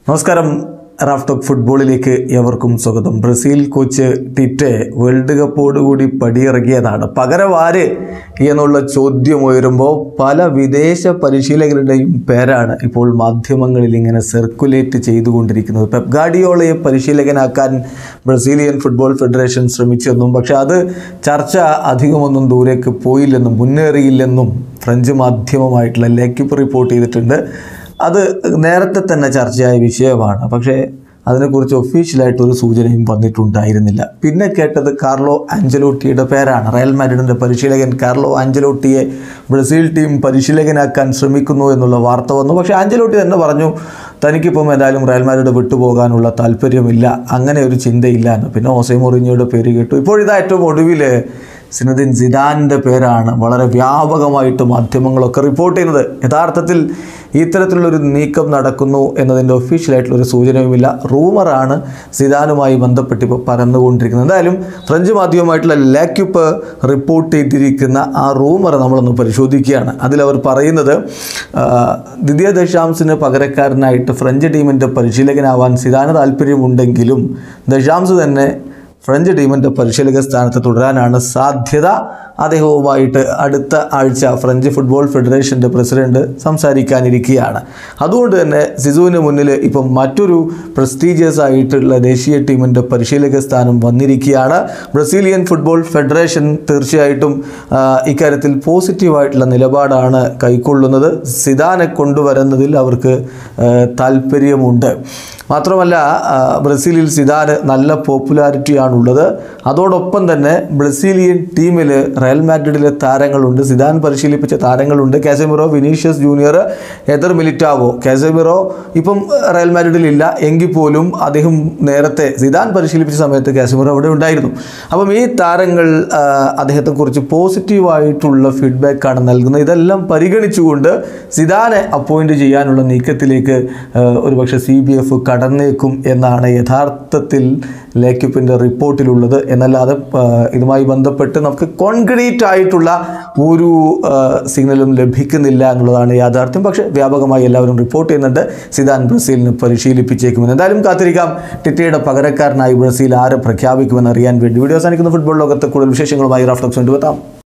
നമസ്കാരം റാഫ്റ്റോക്ക് ഫുട്ബോളിലേക്ക് എവർക്കും സ്വാഗതം ബ്രസീൽ കോച്ച് ടിറ്റെ വേൾഡ് കപ്പോടുകൂടി പടിയിറങ്ങിയതാണ് പകരം ആര് എന്നുള്ള ചോദ്യം ഉയരുമ്പോൾ പല വിദേശ പരിശീലകരുടെയും പേരാണ് ഇപ്പോൾ മാധ്യമങ്ങളിൽ ഇങ്ങനെ സർക്കുലേറ്റ് ചെയ്തുകൊണ്ടിരിക്കുന്നത് പെപ് ഗാഡിയോളയെ പരിശീലകനാക്കാൻ ബ്രസീലിയൻ ഫുട്ബോൾ ഫെഡറേഷൻ ശ്രമിച്ചെന്നും പക്ഷെ അത് ചർച്ച അധികമൊന്നും ദൂരേക്ക് പോയില്ലെന്നും മുന്നേറിയില്ലെന്നും ഫ്രഞ്ച് മാധ്യമമായിട്ടുള്ള ലേക്കിപ്പ് റിപ്പോർട്ട് ചെയ്തിട്ടുണ്ട് അത് നേരത്തെ തന്നെ ചർച്ചയായ വിഷയമാണ് പക്ഷേ അതിനെക്കുറിച്ച് ഒഫീഷ്യലായിട്ട് ഒരു സൂചനയും വന്നിട്ടുണ്ടായിരുന്നില്ല പിന്നെ കേട്ടത് കാർലോ ആഞ്ചലോട്ടിയുടെ പേരാണ് റയൽ മാഡ്രിഡിൻ്റെ പരിശീലകൻ കാർലോ ആഞ്ചലോട്ടിയെ ബ്രസീൽ ടീം പരിശീലകനാക്കാൻ ശ്രമിക്കുന്നു എന്നുള്ള വാർത്ത വന്നു പക്ഷേ ആഞ്ചലോട്ടി തന്നെ പറഞ്ഞു തനിക്കിപ്പം എന്തായാലും റയൽ മാഡ്രിഡ് വിട്ടുപോകാനുള്ള താല്പര്യമില്ല അങ്ങനെ ഒരു ചിന്തയില്ല എന്ന് പിന്നെ ഓസെ മൊറിഞ്ഞോയുടെ പേര് കേട്ടു ഇപ്പോഴിതാ ഏറ്റവും ഒടുവിൽ സിനദിൻ സിദാനിൻ്റെ പേരാണ് വളരെ വ്യാപകമായിട്ട് മാധ്യമങ്ങളൊക്കെ റിപ്പോർട്ട് ചെയ്യുന്നത് യഥാർത്ഥത്തിൽ ഇത്തരത്തിലുള്ളൊരു നീക്കം നടക്കുന്നു എന്നതിൻ്റെ ഒഫീഷ്യലായിട്ടുള്ളൊരു സൂചനയുമില്ല റൂമറാണ് സിദാനുമായി ബന്ധപ്പെട്ട് ഇപ്പോൾ പരന്നുകൊണ്ടിരിക്കുന്നത് എന്തായാലും ഫ്രഞ്ച് മാധ്യമമായിട്ടുള്ള ലാക്യുപ്പ് റിപ്പോർട്ട് ചെയ്തിരിക്കുന്ന ആ റൂമർ നമ്മളൊന്ന് പരിശോധിക്കുകയാണ് അതിലവർ പറയുന്നത് ആ, ദിദിയ ദശാംസിന് പകരക്കാരനായിട്ട് ഫ്രഞ്ച് ടീമിൻ്റെ പരിശീലകനാവാൻ സിദാന് താല്പര്യമുണ്ടെങ്കിലും ദശാംസ് തന്നെ ഫ്രഞ്ച് ടീമിൻ്റെ പരിശീലക സ്ഥാനത്ത് തുടരാനാണ് സാധ്യത അദ്ദേഹവുമായിട്ട് അടുത്ത ആഴ്ച ഫ്രഞ്ച് ഫുട്ബോൾ ഫെഡറേഷൻ്റെ പ്രസിഡന്റ് സംസാരിക്കാനിരിക്കുകയാണ് അതുകൊണ്ട് തന്നെ സിസുവിന് മുന്നിൽ ഇപ്പം മറ്റൊരു പ്രസ്റ്റീജിയസ് ആയിട്ടുള്ള ദേശീയ ടീമിൻ്റെ പരിശീലക സ്ഥാനം വന്നിരിക്കുകയാണ് ബ്രസീലിയൻ ഫുട്ബോൾ ഫെഡറേഷൻ തീർച്ചയായിട്ടും ആ, ഇക്കാര്യത്തിൽ പോസിറ്റീവായിട്ടുള്ള നിലപാടാണ് കൈക്കൊള്ളുന്നത് സിദാനെ കൊണ്ടുവരുന്നതിൽ അവർക്ക് ആ, താല്പര്യമുണ്ട് മാത്രമല്ല ആ, ബ്രസീലിൽ സിദാന് നല്ല പോപ്പുലാരിറ്റിയാണുള്ളത് അതോടൊപ്പം തന്നെ ബ്രസീലിയൻ ടീമിൽ റയൽ മാഡ്രിഡിലെ താരങ്ങളുണ്ട് സിദാൻ പരിശീലിപ്പിച്ച താരങ്ങളുണ്ട് Casemiro Vinicius junior Eder Militao Casemiro ഇപ്പം റയൽ മാഡ്രിഡിലില്ല എങ്കിൽ പോലും അദ്ദേഹം നേരത്തെ സിദാൻ പരിശീലിപ്പിച്ച സമയത്ത് കാസമിറോ അവിടെ ഉണ്ടായിരുന്നു അപ്പം ഈ താരങ്ങൾ ആ, അദ്ദേഹത്തെക്കുറിച്ച് പോസിറ്റീവായിട്ടുള്ള ഫീഡ്ബാക്കാണ് നൽകുന്നത് ഇതെല്ലാം പരിഗണിച്ചുകൊണ്ട് സിദാനെ അപ്പോയിന്റ് ചെയ്യാനുള്ള നീക്കത്തിലേക്ക് ആ, ഒരുപക്ഷെ സി ബി എഫ് കടന്നേക്കും എന്നാണ് യഥാർത്ഥത്തിൽ ലേക്കിപ്പിൻ്റെ റിപ്പോർട്ടിലുള്ളത് എന്നല്ലാതെ ആ, ഇതുമായി ബന്ധപ്പെട്ട് നമുക്ക് കോൺക്രീറ്റ് ആയിട്ടുള്ള ഒരു ആ, സിഗ്നലും ലഭിക്കുന്നില്ല എന്നുള്ളതാണ് യാഥാർത്ഥ്യം പക്ഷേ വ്യാപകമായി എല്ലാവരും റിപ്പോർട്ട് ചെയ്യുന്നുണ്ട് സിദാൻ ബ്രസീലിന് പരിശീലിപ്പിച്ചേക്കുമെന്ന് എന്തായാലും കാത്തിരിക്കാം ടിറ്റയുടെ പകരക്കാരനായി ബ്രസീൽ ആരെ പ്രഖ്യാപിക്കുമെന്ന് അറിയാൻ വേണ്ടി വീഡിയോ അവസാനിക്കുന്ന ഫുട്ബോൾ ലോകത്ത് കൂടുതൽ വിശേഷങ്ങളുമായി റാഫ്റ്റോക്സ് കൊണ്ടുവെത്താം